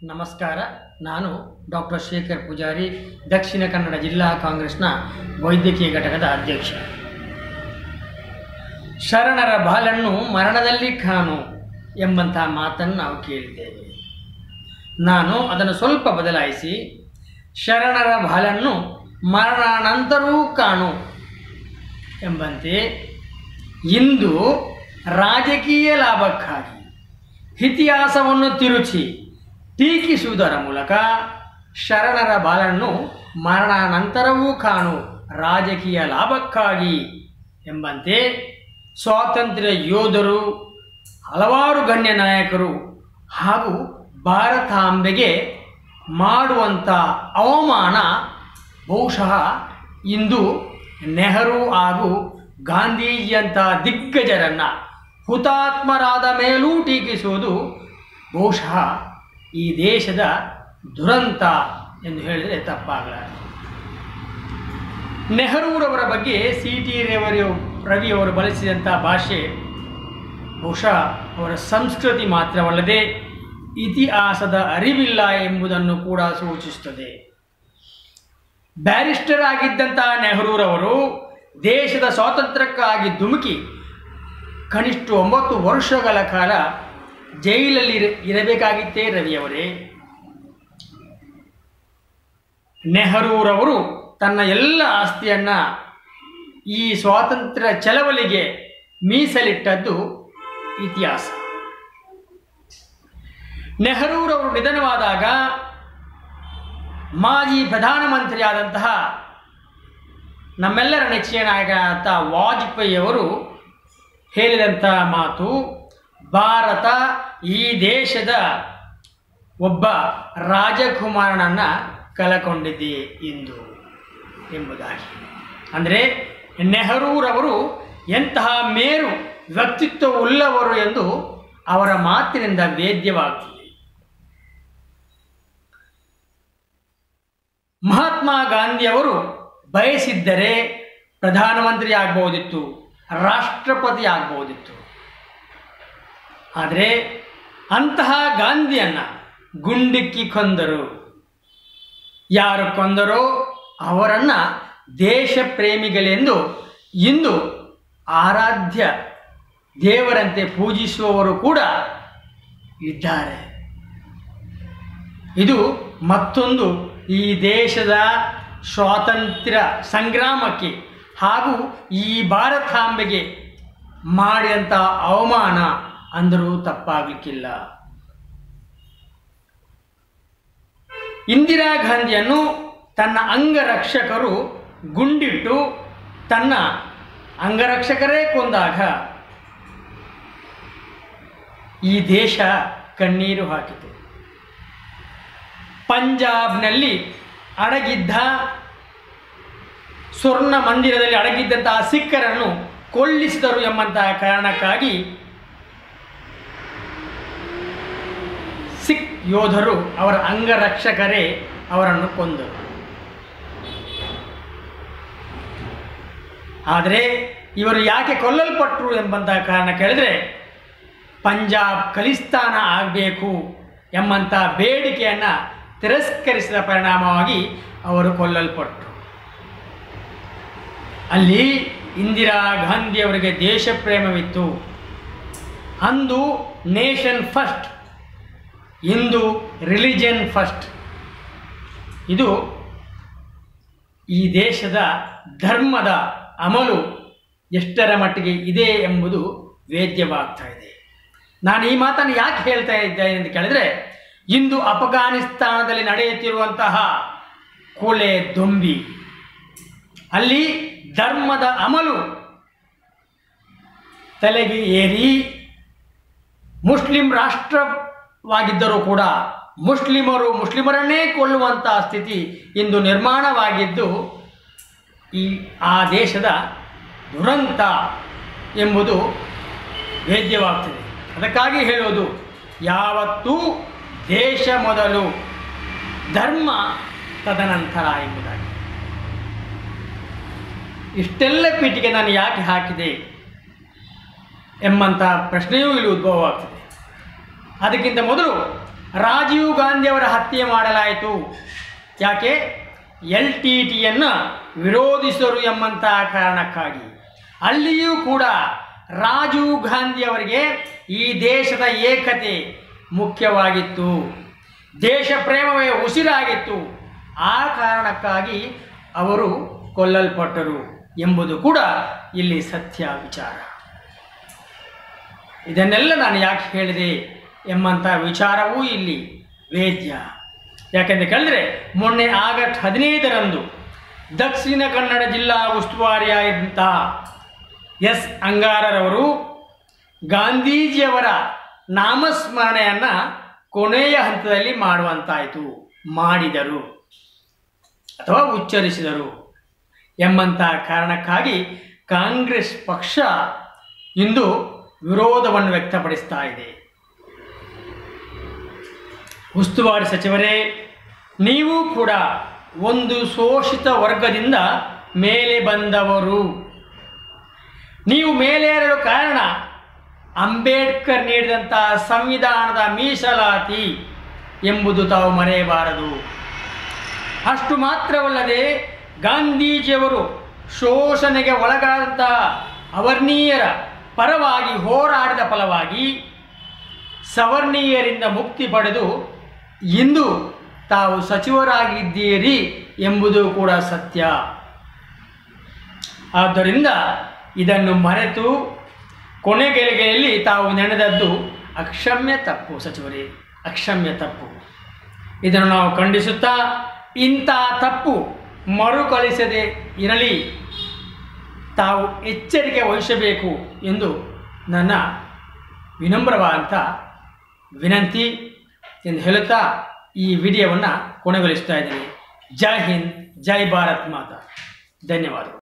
ನಮಸ್ಕಾರ ನಾನು ಡಾಕ್ಟರ್ ಶೇಖರ್ ಪೂಜಾರಿ ದಕ್ಷಿಣ ಕನ್ನಡ ಜಿಲ್ಲಾ ಕಾಂಗ್ರೆಸ್ನ ವೈದ್ಯಕೀಯ ಘಟಕದ ಅಧ್ಯಕ್ಷ ಶರಣರ ಬಾಲನ್ನು ಮರಣದಲ್ಲಿ ಕಾಣು ಎಂಬಂಥ ಮಾತನ್ನು ನಾವು ಕೇಳಿದ್ದೇವೆ ನಾನು ಅದನ್ನು ಸ್ವಲ್ಪ ಬದಲಾಯಿಸಿ ಶರಣರ ಬಾಲನ್ನು ಮರಣಾನಂತರವೂ ಕಾಣು ಎಂಬಂತೆ ಇಂದು ರಾಜಕೀಯ ಲಾಭಕ್ಕಾಗಿ ಇತಿಹಾಸವನ್ನು ತಿರುಚಿ ಟೀಕಿಸುವುದರ ಮೂಲಕ ಶರಣರ ಬಾಲನ್ನು ಮರಣಾನಂತರವೂ ಕಾಣು ರಾಜಕೀಯ ಲಾಭಕ್ಕಾಗಿ ಎಂಬಂತೆ ಸ್ವಾತಂತ್ರ್ಯ ಯೋಧರು ಹಲವಾರು ಗಣ್ಯ ನಾಯಕರು ಹಾಗೂ ಭಾರತಾಂಬೆಗೆ ಮಾಡುವಂಥ ಅವಮಾನ ಬಹುಶಃ ಇಂದು ನೆಹರು ಹಾಗೂ ಗಾಂಧೀಜಿಯಂಥ ದಿಗ್ಗಜರನ್ನು ಹುತಾತ್ಮರಾದ ಮೇಲೂ ಟೀಕಿಸುವುದು ಬಹುಶಃ ಈ ದೇಶದ ದುರಂತ ಎಂದು ಹೇಳಿದರೆ ತಪ್ಪಾಗಲಾರದು ನೆಹರೂರವರ ಬಗ್ಗೆ ಸಿ ಟಿ ರವಿ ರವಿಯವರು ಬಳಸಿದಂಥ ಭಾಷೆ ಬಹುಶಃ ಅವರ ಸಂಸ್ಕೃತಿ ಮಾತ್ರವಲ್ಲದೆ ಇತಿಹಾಸದ ಅರಿವಿಲ್ಲ ಎಂಬುದನ್ನು ಕೂಡ ಸೂಚಿಸುತ್ತದೆ ಬ್ಯಾರಿಸ್ಟರ್ ಆಗಿದ್ದಂಥ ನೆಹರೂರವರು ದೇಶದ ಸ್ವಾತಂತ್ರ್ಯಕ್ಕಾಗಿ ಧುಮುಕಿ ಕನಿಷ್ಠ ಒಂಬತ್ತು ವರ್ಷಗಳ ಕಾಲ ಜೈಲಲ್ಲಿ ಇರ ಇರಬೇಕಾಗಿತ್ತೇ ರವಿಯವರೇ ನೆಹರೂರವರು ತನ್ನ ಎಲ್ಲ ಆಸ್ತಿಯನ್ನು ಈ ಸ್ವಾತಂತ್ರ್ಯ ಚಳವಳಿಗೆ ಮೀಸಲಿಟ್ಟದ್ದು ಇತಿಹಾಸ ನೆಹರೂರವರು ನಿಧನವಾದಾಗ ಮಾಜಿ ಪ್ರಧಾನಮಂತ್ರಿಯಾದಂತಹ ನಮ್ಮೆಲ್ಲರ ನೆಚ್ಚಿನ ನಾಯಕನಾದಂಥ ವಾಜಪೇಯಿಯವರು ಹೇಳಿದಂಥ ಮಾತು ಭಾರತ ಈ ದೇಶದ ಒಬ್ಬ ರಾಜಕುಮಾರನನ್ನು ಕಳಕೊಂಡಿದೆ ಇಂದು ಎಂಬುದಾಗಿ ಅಂದರೆ ನೆಹರೂರವರು ಎಂತಹ ಮೇರು ವ್ಯಕ್ತಿತ್ವ ಉಳ್ಳವರು ಎಂದು ಅವರ ಮಾತಿನಿಂದ ವೇದ್ಯವಾಗ್ತದೆ ಮಹಾತ್ಮ ಗಾಂಧಿಯವರು ಬಯಸಿದ್ದರೆ ಪ್ರಧಾನಮಂತ್ರಿ ಆಗ್ಬೋದಿತ್ತು ರಾಷ್ಟ್ರಪತಿ ಆಗ್ಬೋದಿತ್ತು ಆದರೆ ಅಂತಹ ಗಾಂಧಿಯನ್ನು ಗುಂಡಿಕ್ಕಿ ಕೊಂದರು ಯಾರು ಕೊಂದರೋ ಅವರನ್ನು ದೇಶ ಪ್ರೇಮಿಗಳೆಂದು ಇಂದು ಆರಾಧ್ಯ ದೇವರಂತೆ ಪೂಜಿಸುವವರು ಕೂಡ ಇದ್ದಾರೆ ಇದು ಮತ್ತೊಂದು ಈ ದೇಶದ ಸ್ವಾತಂತ್ರ್ಯ ಸಂಗ್ರಾಮಕ್ಕೆ ಹಾಗೂ ಈ ಭಾರತಾಂಬೆಗೆ ಮಾಡಿದಂಥ ಅವಮಾನ ಅಂದರೂ ತಪ್ಪಾಗಲಿಕ್ಕಿಲ್ಲ ಇಂದಿರಾ ಗಾಂಧಿಯನ್ನು ತನ್ನ ಅಂಗರಕ್ಷಕರು ಗುಂಡಿಟ್ಟು ತನ್ನ ಅಂಗರಕ್ಷಕರೇ ಕೊಂದಾಗ ಈ ದೇಶ ಕಣ್ಣೀರು ಹಾಕಿತು ಪಂಜಾಬ್ನಲ್ಲಿ ಅಡಗಿದ್ದ ಸ್ವರ್ಣ ಮಂದಿರದಲ್ಲಿ ಅಡಗಿದ್ದಂತಹ ಸಿಖ್ಖರನ್ನು ಕೊಲ್ಲಿಸಿದರು ಎಂಬಂತಹ ಕಾರಣಕ್ಕಾಗಿ ಸಿಖ್ ಯೋಧರು ಅವರ ಅಂಗರಕ್ಷಕರೇ ಅವರನ್ನು ಕೊಂದರು ಆದರೆ ಇವರು ಯಾಕೆ ಕೊಲ್ಲಲ್ಪಟ್ಟರು ಎಂಬಂತಹ ಕಾರಣ ಕೇಳಿದ್ರೆ ಪಂಜಾಬ್ ಖಲಿಸ್ತಾನ ಆಗಬೇಕು ಎಂಬಂಥ ಬೇಡಿಕೆಯನ್ನು ತಿರಸ್ಕರಿಸಿದ ಪರಿಣಾಮವಾಗಿ ಅವರು ಕೊಲ್ಲಲ್ಪಟ್ಟರು ಅಲ್ಲಿ ಇಂದಿರಾ ಗಾಂಧಿಯವರಿಗೆ ದೇಶ ಪ್ರೇಮವಿತ್ತು ಅಂದು ನೇಷನ್ ಫಸ್ಟ್ ಇಂದು ರಿಲಿಜನ್ ಫಸ್ಟ್ ಇದು ಈ ದೇಶದ ಧರ್ಮದ ಅಮಲು ಎಷ್ಟರ ಮಟ್ಟಿಗೆ ಇದೆ ಎಂಬುದು ವೇದ್ಯವಾಗ್ತಾ ಇದೆ ನಾನು ಈ ಮಾತನ್ನು ಯಾಕೆ ಹೇಳ್ತಾ ಇದ್ದೇನೆ ಅಂತ ಕೇಳಿದ್ರೆ ಇಂದು ಅಫಘಾನಿಸ್ತಾನದಲ್ಲಿ ನಡೆಯುತ್ತಿರುವಂತಹ ಕೊಲೆ ದೊಂಬಿ ಅಲ್ಲಿ ಧರ್ಮದ ಅಮಲು ತಲೆಗೆ ಏರಿ ಮುಸ್ಲಿಂ ರಾಷ್ಟ್ರವಾಗಿದ್ದರೂ ಕೂಡ ಮುಸ್ಲಿಮರು ಮುಸ್ಲಿಮರನ್ನೇ ಕೊಲ್ಲುವಂತಹ ಸ್ಥಿತಿ ಇಂದು ನಿರ್ಮಾಣವಾಗಿದ್ದು ಈ ಆ ದೇಶದ ದುರಂತ ಎಂಬುದು ವೇದ್ಯವಾಗ್ತದೆ ಅದಕ್ಕಾಗಿ ಹೇಳೋದು ಯಾವತ್ತೂ ದೇಶ ಮೊದಲು ಧರ್ಮ ತದನಂತರ ಎಂಬುದಾಗಿ ಇಷ್ಟೆಲ್ಲ ಪೀಠಿಗೆ ನಾನು ಯಾಕೆ ಹಾಕಿದೆ ಎಂಬಂಥ ಪ್ರಶ್ನೆಯೂ ಇಲ್ಲಿ ಉದ್ಭವವಾಗ್ತದೆ ಅದಕ್ಕಿಂತ ಮೊದಲು ರಾಜೀವ್ ಗಾಂಧಿಯವರ ಹತ್ಯೆ ಮಾಡಲಾಯಿತು ಯಾಕೆ ಎಲ್ ಟಿ ಟಿಯನ್ನು ವಿರೋಧಿಸರು ಎಂಬಂತಹ ಕಾರಣಕ್ಕಾಗಿ ಅಲ್ಲಿಯೂ ಕೂಡ ರಾಜೀವ್ ಗಾಂಧಿಯವರಿಗೆ ಈ ದೇಶದ ಏಕತೆ ಮುಖ್ಯವಾಗಿತ್ತು ದೇಶ ಪ್ರೇಮವೇ ಉಸಿರಾಗಿತ್ತು ಆ ಕಾರಣಕ್ಕಾಗಿ ಅವರು ಕೊಲ್ಲಲ್ಪಟ್ಟರು ಎಂಬುದು ಕೂಡ ಇಲ್ಲಿ ಸತ್ಯ ವಿಚಾರ ಇದನ್ನೆಲ್ಲ ನಾನು ಯಾಕೆ ಹೇಳಿದೆ ಎಂಬಂಥ ವಿಚಾರವೂ ಇಲ್ಲಿ ವೇದ್ಯ ಯಾಕೆಂದು ಕೇಳಿದ್ರೆ ಮೊನ್ನೆ ಆಗಸ್ಟ್ ಹದಿನೈದರಂದು ದಕ್ಷಿಣ ಕನ್ನಡ ಜಿಲ್ಲಾ ಉಸ್ತುವಾರಿಯಾದಂತಹ ಎಸ್ ಅಂಗಾರರವರು ಗಾಂಧೀಜಿಯವರ ನಾಮಸ್ಮರಣೆಯನ್ನು ಕೊನೆಯ ಹಂತದಲ್ಲಿ ಮಾಡುವಂತಾಯಿತು ಮಾಡಿದರು ಅಥವಾ ಉಚ್ಚರಿಸಿದರು ಎಂಬಂಥ ಕಾರಣಕ್ಕಾಗಿ ಕಾಂಗ್ರೆಸ್ ಪಕ್ಷ ಇಂದು ವಿರೋಧವನ್ನು ವ್ಯಕ್ತಪಡಿಸ್ತಾ ಇದೆ ಉಸ್ತುವಾರಿ ಸಚಿವರೇ ನೀವು ಕೂಡ ಒಂದು ಶೋಷಿತ ವರ್ಗದಿಂದ ಮೇಲೆ ಬಂದವರು ನೀವು ಮೇಲೇರಲು ಕಾರಣ ಅಂಬೇಡ್ಕರ್ ನೀಡಿದಂಥ ಸಂವಿಧಾನದ ಮೀಸಲಾತಿ ಎಂಬುದು ತಾವು ಮರೆಯಬಾರದು ಅಷ್ಟು ಮಾತ್ರವಲ್ಲದೆ ಗಾಂಧೀಜಿಯವರು ಶೋಷಣೆಗೆ ಒಳಗಾದಂತಹ ಅವರ್ಣೀಯರ ಪರವಾಗಿ ಹೋರಾಡಿದ ಫಲವಾಗಿ ಸವರ್ಣೀಯರಿಂದ ಮುಕ್ತಿ ಪಡೆದು ಇಂದು ತಾವು ಸಚಿವರಾಗಿದ್ದೀರಿ ಎಂಬುದು ಕೂಡ ಸತ್ಯ ಆದ್ದರಿಂದ ಇದನ್ನು ಮರೆತು ಕೊನೆಗೆಲೆಗೆಯಲ್ಲಿ ತಾವು ನೆನೆದದ್ದು ಅಕ್ಷಮ್ಯ ತಪ್ಪು ಸಚಿವರೇ ಅಕ್ಷಮ್ಯ ತಪ್ಪು ಇದನ್ನು ನಾವು ಖಂಡಿಸುತ್ತಾ ಇಂಥ ತಪ್ಪು ಮರುಕಳಿಸದೆ ಇರಲಿ ತಾವು ಎಚ್ಚರಿಕೆ ವಹಿಸಬೇಕು ಎಂದು ನನ್ನ ವಿನಮ್ರವಾದಂಥ ವಿನಂತಿ ಎಂದು ಹೇಳುತ್ತಾ ಈ ವಿಡಿಯೋವನ್ನು ಕೊನೆಗೊಳಿಸ್ತಾ ಇದ್ದೀನಿ ಜೈ ಹಿಂದ್ ಜೈ ಭಾರತ್ ಮಾತಾ ಧನ್ಯವಾದಗಳು